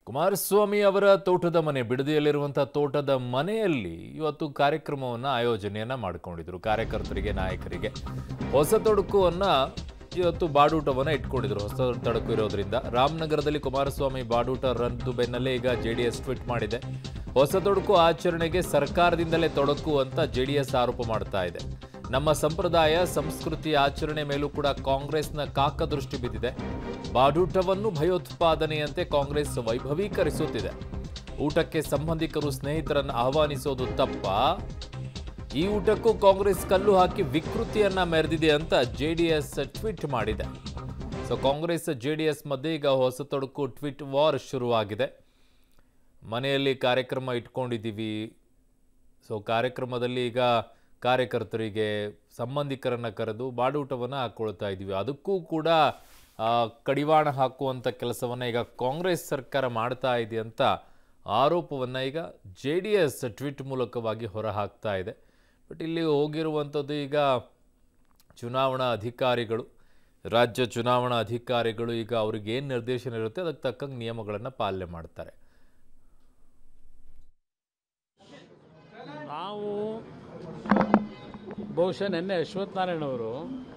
ಕುಮಾರಸ್ವಾಮಿ ಅವರ ತೋಟದ ಮನೆ ಬಿಡದಿಯಲ್ಲಿರುವಂತಹ ತೋಟದ ಮನೆಯಲ್ಲಿ ಇವತ್ತು ಕಾರ್ಯಕ್ರಮವನ್ನು ಆಯೋಜನೆಯನ್ನ ಮಾಡಿಕೊಂಡಿದ್ರು ಕಾರ್ಯಕರ್ತರಿಗೆ ನಾಯಕರಿಗೆ ಹೊಸ ತೊಡಕುವನ್ನ ಇವತ್ತು ಬಾಡೂಟವನ್ನ ಇಟ್ಕೊಂಡಿದ್ರು ಹೊಸ ತಡಕು ಇರೋದ್ರಿಂದ ರಾಮನಗರದಲ್ಲಿ ಕುಮಾರಸ್ವಾಮಿ ಬಾಡೂಟ ರದ್ದು ಬೆನ್ನಲ್ಲೇ ಈಗ ಜೆಡಿಎಸ್ ಟ್ವೀಟ್ ಮಾಡಿದೆ ಹೊಸ ತೊಡಕು ಆಚರಣೆಗೆ ಸರ್ಕಾರದಿಂದಲೇ ತೊಡಕು ಅಂತ ಜೆಡಿಎಸ್ ಆರೋಪ ಮಾಡ್ತಾ ಇದೆ ನಮ್ಮ ಸಂಪ್ರದಾಯ ಸಂಸ್ಕೃತಿ ಆಚರಣೆ ಮೇಲೂ ಕೂಡ ಕಾಂಗ್ರೆಸ್ನ ಕಾಕದೃಷ್ಟಿ ಬಿದ್ದಿದೆ ಬಾಡೂಟವನ್ನು ಭಯೋತ್ಪಾದನೆಯಂತೆ ಕಾಂಗ್ರೆಸ್ ವೈಭವೀಕರಿಸುತ್ತಿದೆ ಊಟಕ್ಕೆ ಸಂಬಂಧಿಕರು ಸ್ನೇಹಿತರನ್ನು ಆಹ್ವಾನಿಸೋದು ತಪ್ಪ ಈ ಊಟಕ್ಕೂ ಕಾಂಗ್ರೆಸ್ ಕಲ್ಲು ಹಾಕಿ ವಿಕೃತಿಯನ್ನ ಮೆರೆದಿದೆ ಅಂತ ಜೆಡಿಎಸ್ ಟ್ವೀಟ್ ಮಾಡಿದೆ ಸೊ ಕಾಂಗ್ರೆಸ್ ಜೆಡಿಎಸ್ ಮಧ್ಯೆ ಈಗ ಹೊಸ ತೊಡಕು ಟ್ವೀಟ್ ವಾರ್ ಶುರುವಾಗಿದೆ ಮನೆಯಲ್ಲಿ ಕಾರ್ಯಕ್ರಮ ಇಟ್ಕೊಂಡಿದ್ದೀವಿ ಸೊ ಕಾರ್ಯಕ್ರಮದಲ್ಲಿ ಈಗ ಕಾರ್ಯಕರ್ತರಿಗೆ ಸಂಬಂಧಿಕರನ್ನ ಕರೆದು ಬಾಡೂಟವನ್ನು ಹಾಕ್ಕೊಳ್ತಾ ಇದ್ದೀವಿ ಅದಕ್ಕೂ ಕೂಡ ಆ, ಕಡಿವಾಣ ಹಾಕುವಂಥ ಕೆಲಸವನ್ನು ಈಗ ಕಾಂಗ್ರೆಸ್ ಸರ್ಕಾರ ಮಾಡ್ತಾ ಇದೆ ಅಂತ ಆರೋಪವನ್ನು ಈಗ ಜೆ ಡಿ ಎಸ್ ಟ್ವೀಟ್ ಮೂಲಕವಾಗಿ ಹೊರಹಾಕ್ತಾ ಇದೆ ಬಟ್ ಇಲ್ಲಿ ಹೋಗಿರುವಂಥದ್ದು ಈಗ ಚುನಾವಣಾ ಅಧಿಕಾರಿಗಳು ರಾಜ್ಯ ಚುನಾವಣಾ ಅಧಿಕಾರಿಗಳು ಈಗ ಅವ್ರಿಗೆ ಏನು ನಿರ್ದೇಶನ ಇರುತ್ತೆ ಅದಕ್ಕೆ ತಕ್ಕಂಗೆ ನಿಯಮಗಳನ್ನು ಪಾಲನೆ ಮಾಡ್ತಾರೆ ನಾವು ಬಹುಶಃ ನಿನ್ನೆ ಅಶ್ವಥ್ ನಾರಾಯಣ ಅವರು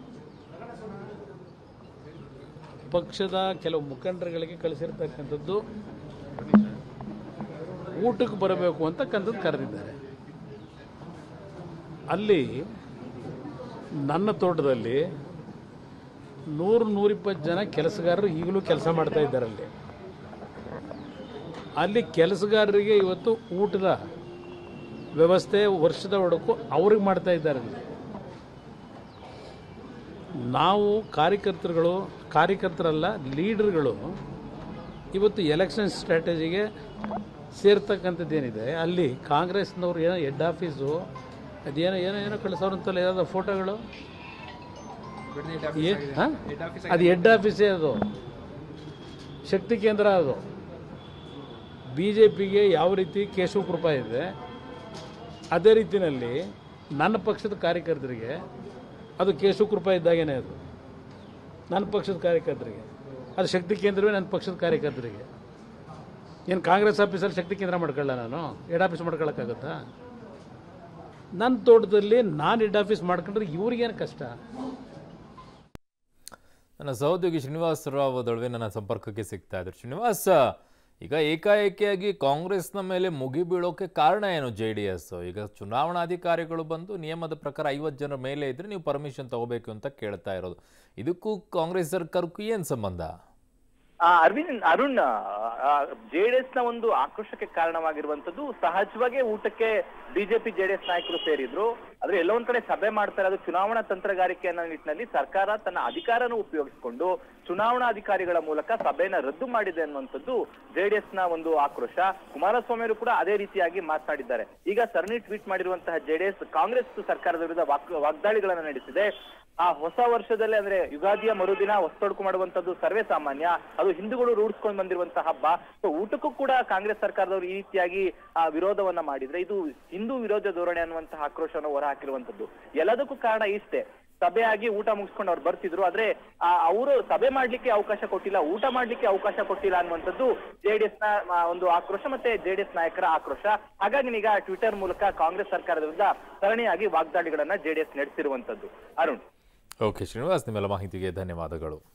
ಪಕ್ಷದ ಕೆಲವು ಮುಖಂಡರುಗಳಿಗೆ ಕಳಿಸಿರ್ತಕ್ಕಂಥದ್ದು ಊಟಕ್ಕೆ ಬರಬೇಕು ಅಂತಕ್ಕಂಥದ್ದು ಕರೆದಿದ್ದಾರೆ ಅಲ್ಲಿ ನನ್ನ ತೋಟದಲ್ಲಿ ನೂರು ನೂರಿಪ್ಪತ್ತು ಜನ ಕೆಲಸಗಾರರು ಈಗಲೂ ಕೆಲಸ ಮಾಡ್ತಾ ಇದ್ದಾರೆ ಅಲ್ಲಿ ಅಲ್ಲಿ ಕೆಲಸಗಾರರಿಗೆ ಇವತ್ತು ಊಟದ ವ್ಯವಸ್ಥೆ ವರ್ಷದ ಒಡಕು ಅವ್ರಿಗೆ ಮಾಡ್ತಾ ಇದ್ದಾರೆ ಅಲ್ಲಿ. ನಾವು ಕಾರ್ಯಕರ್ತರುಗಳು ಕಾರ್ಯಕರ್ತರಲ್ಲ ಲೀಡರ್ಗಳು ಇವತ್ತು ಎಲೆಕ್ಷನ್ ಸ್ಟ್ರಾಟಜಿಗೆ ಸೇರ್ತಕ್ಕಂಥದ್ದು ಏನಿದೆ ಅಲ್ಲಿ ಕಾಂಗ್ರೆಸ್ನವ್ರು ಏನೋ ಹೆಡ್ ಆಫೀಸು ಅದೇನೋ ಏನೋ ಏನೋ ಕಳಿಸೋರಂತಲ್ಲ ಯಾವ್ದು ಫೋಟೋಗಳು ಏ- ಹಾ? ಅದು ಹೆಡ್ ಆಫೀಸೇ ಅದು ಶಕ್ತಿ ಕೇಂದ್ರ ಅದು ಬಿ ಜೆ ಪಿಗೆ ಯಾವ ರೀತಿ ಕೇಶವ ಕೃಪಾ ಇದೆ ಅದೇ ರೀತಿಯಲ್ಲಿ ನನ್ನ ಪಕ್ಷದ ಕಾರ್ಯಕರ್ತರಿಗೆ ಅದು ಕೇಶವ ಕೃಪಾ ಇದ್ದಾಗೇನೆ ಅದು ನನ್ನ ಪಕ್ಷದ ಕಾರ್ಯಕರ್ತರಿಗೆ ಅದು ಶಕ್ತಿ ಕೇಂದ್ರವೇ ನನ್ನ ಪಕ್ಷದ ಕಾರ್ಯಕರ್ತರಿಗೆ ಏನು ಕಾಂಗ್ರೆಸ್ ಆಫೀಸಲ್ಲಿ ಶಕ್ತಿ ಕೇಂದ್ರ ಮಾಡ್ಕೊಳ್ಳ ನಾನು ಹೆಡ್ ಆಫೀಸ್ ಮಾಡ್ಕೊಳ್ಳೋಕ್ಕಾಗತ್ತಾ ನನ್ನ ತೋಟದಲ್ಲಿ ನಾನು ಹೆಡ್ ಆಫೀಸ್ ಮಾಡ್ಕೊಂಡ್ರೆ ಇವ್ರಿಗೇನು ಕಷ್ಟ ನನ್ನ ಸಹೋದ್ಯೋಗಿ ಶ್ರೀನಿವಾಸ್ ರಾವ್ ದೊಳವೆ ನನ್ನ ಸಂಪರ್ಕಕ್ಕೆ ಸಿಗ್ತಾ ಇದ್ರು ಶ್ರೀನಿವಾಸ್ ಈಗ ಏಕಾಏಕಿಯಾಗಿ ಕಾಂಗ್ರೆಸ್ನ ಮೇಲೆ ಮುಗಿ ಬೀಳೋಕೆ ಕಾರಣ ಏನು ಜೆ ಡಿ ಎಸ್ ಈಗ ಚುನಾವಣಾಧಿಕಾರಿಗಳು ಬಂದು ನಿಯಮದ ಪ್ರಕಾರ ಐವತ್ತು ಜನರ ಮೇಲೆ ಇದ್ರೆ ನೀವು ಪರ್ಮಿಷನ್ ತಗೋಬೇಕು ಅಂತ ಕೇಳ್ತಾ ಇರೋದು ಇದಕ್ಕೂ ಕಾಂಗ್ರೆಸ್ ಸರ್ಕಾರಕ್ಕೂ ಏನು ಸಂಬಂಧ ಆ, ಅರವಿಂದ್ ಅರುಣ್ ಜೆಡಿಎಸ್ ನ ಒಂದು ಆಕ್ರೋಶಕ್ಕೆ ಕಾರಣವಾಗಿರುವಂತದ್ದು ಸಹಜವಾಗಿ ಊಟಕ್ಕೆ ಬಿಜೆಪಿ ಜೆಡಿಎಸ್ ನಾಯಕರು ಸೇರಿದ್ರು ಆದ್ರೆ ಎಲ್ಲೋ ಒಂದ್ ಕಡೆ ಸಭೆ ಮಾಡ್ತಾರೆ ಅದು ಚುನಾವಣಾ ತಂತ್ರಗಾರಿಕೆ ಅನ್ನೋ ನಿಟ್ಟಿನಲ್ಲಿ ಸರ್ಕಾರ ತನ್ನ ಅಧಿಕಾರನ ಉಪಯೋಗಿಸಿಕೊಂಡು ಚುನಾವಣಾಧಿಕಾರಿಗಳ ಮೂಲಕ ಸಭೆಯನ್ನ ರದ್ದು ಮಾಡಿದೆ ಅನ್ನುವಂಥದ್ದು ಜೆಡಿಎಸ್ ನ ಒಂದು ಆಕ್ರೋಶ ಕುಮಾರಸ್ವಾಮಿ ಅವರು ಕೂಡ ಅದೇ ರೀತಿಯಾಗಿ ಮಾತನಾಡಿದ್ದಾರೆ ಈಗ ಸರಣಿ ಟ್ವೀಟ್ ಮಾಡಿರುವಂತಹ ಜೆಡಿಎಸ್ ಕಾಂಗ್ರೆಸ್ ಸರ್ಕಾರದ ವಿರುದ್ಧ ವಾಕ್ ವಾಗ್ದಾಳಿಗಳನ್ನ ನಡೆಸಿದೆ ಆ ಹೊಸ ವರ್ಷದಲ್ಲಿ ಅಂದ್ರೆ ಯುಗಾದಿಯ ಮರುದಿನ ಹೊಸ್ತೊಡಕು ಮಾಡುವಂತದ್ದು ಸರ್ವೇ ಸಾಮಾನ್ಯ ಅದು ಹಿಂದೂಗಳು ರೂಢಿಸ್ಕೊಂಡು ಬಂದಿರುವಂತಹ ಹಬ್ಬ ಸೊ ಊಟಕ್ಕೂ ಕೂಡ ಕಾಂಗ್ರೆಸ್ ಸರ್ಕಾರದವರು ಈ ರೀತಿಯಾಗಿ ಆ ವಿರೋಧವನ್ನ ಮಾಡಿದ್ರೆ ಇದು ಹಿಂದೂ ವಿರೋಧ ಧೋರಣೆ ಅನ್ನುವಂತಹ ಆಕ್ರೋಶವನ್ನು ಹೊರಹಾಕಿರುವಂತದ್ದು ಎಲ್ಲದಕ್ಕೂ ಕಾರಣ ಇಷ್ಟೇ ಸಭೆ ಆಗಿ ಊಟ ಮುಗಿಸ್ಕೊಂಡು ಅವ್ರು ಬರ್ತಿದ್ರು ಆದ್ರೆ ಅವರು ಸಭೆ ಮಾಡ್ಲಿಕ್ಕೆ ಅವಕಾಶ ಕೊಟ್ಟಿಲ್ಲ ಊಟ ಮಾಡ್ಲಿಕ್ಕೆ ಅವಕಾಶ ಕೊಟ್ಟಿಲ್ಲ ಅನ್ನುವಂಥದ್ದು ಜೆಡಿಎಸ್ ನ ಆ, ಒಂದು ಆಕ್ರೋಶ ಮತ್ತೆ ಜೆಡಿಎಸ್ ನಾಯಕರ ಆಕ್ರೋಶ ಹಾಗಾಗಿ ಈಗ ಟ್ವಿಟರ್ ಮೂಲಕ ಕಾಂಗ್ರೆಸ್ ಸರ್ಕಾರದ ವಿರುದ್ಧ ಸರಣಿಯಾಗಿ ವಾಗ್ದಾಳಿಗಳನ್ನ ಜೆಡಿಎಸ್ ನಡೆಸಿರುವಂತದ್ದು ಅರುಣ್ ಓಕೆ ಶ್ರೀನಿವಾಸ್ ನಿಮ್ಮೆಲ್ಲ ಮಾಹಿತಿಗೆ ಧನ್ಯವಾದಗಳು